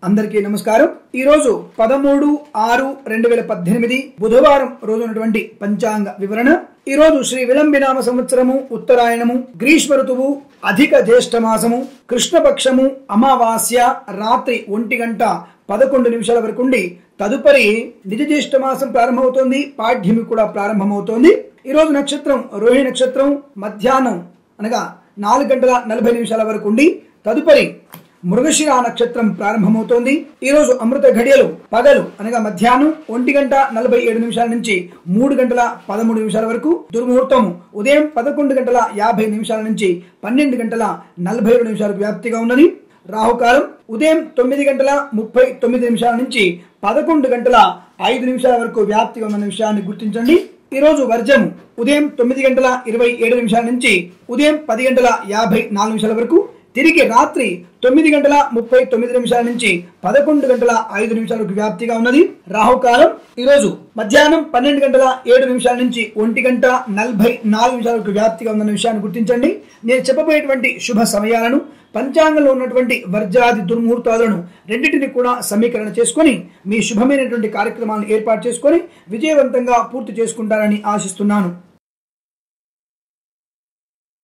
అందరికీ నమస్కారం ఈ రోజు పదమూడు ఆరు రెండు వేల పద్దెనిమిది బుధవారం రోజు ఉన్నటువంటి పంచాంగ వివరణ ఈ రోజు శ్రీ విలంబినామ సంవత్సరము ఉత్తరాయణము గ్రీష్మ ఋతువు అధిక జ్యేష్ఠ మాసము కృష్ణపక్షము అమావాస్య రాత్రి ఒంటి గంట పదకొండు నిమిషాల వరకు ఉండి తదుపరి నిజ జ్యేష్ఠ మాసం ప్రారంభమవుతోంది పాఠ్యమి కూడా ప్రారంభమవుతోంది ఈ రోజు నక్షత్రం రోహిణి నక్షత్రం మధ్యాహ్నం అనగా నాలుగు గంటల నలభై నిమిషాల వరకు ఉండి తదుపరి మృగశిర నక్షత్రం ప్రారంభమవుతోంది ఈ రోజు అమృత ఘడియలు పగలు అనగా మధ్యాహ్నం ఒంటి గంట నలభై ఏడు నిమిషాల నుంచి మూడు గంటల పదమూడు నిమిషాల వరకు దుర్ముహూర్తం ఉదయం పదకొండు గంటల యాభై నిమిషాల నుంచి పన్నెండు గంటల నలభై ఏడు నిమిషాలకు వ్యాప్తిగా ఉన్నది రాహుకాలం ఉదయం తొమ్మిది గంటల ముప్పై తొమ్మిది నిమిషాల నుంచి పదకొండు గంటల ఐదు నిమిషాల వరకు వ్యాప్తిగా ఉన్న విషయాన్ని గుర్తించండి ఈ రోజు వర్జం ఉదయం తొమ్మిది గంటల ఇరవై ఏడు నిమిషాల నుంచి ఉదయం పది గంటల యాభై నాలుగు నిమిషాల వరకు తిరిగి రాత్రి తొమ్మిది గంటల ముప్పై తొమ్మిది నిమిషాల నుంచి పదకొండు గంటల ఐదు నిమిషాలకు వ్యాప్తిగా ఉన్నది రాహుకాలం ఈ రోజు మధ్యాహ్నం పన్నెండు గంటల ఏడు నిమిషాల నుంచి ఒంటి గంట నలభై నాలుగు నిమిషాలకు వ్యాప్తిగా ఉన్న విషయాన్ని గుర్తించండి నేను చెప్పబోయేటువంటి శుభ సమయాలను పంచాంగంలో ఉన్నటువంటి వర్జాది దుర్ముహూర్తాలను రెండింటిని కూడా సమీకరణ చేసుకొని మీ శుభమైనటువంటి కార్యక్రమాలను ఏర్పాటు చేసుకొని విజయవంతంగా పూర్తి చేసుకుంటారని ఆశిస్తున్నాను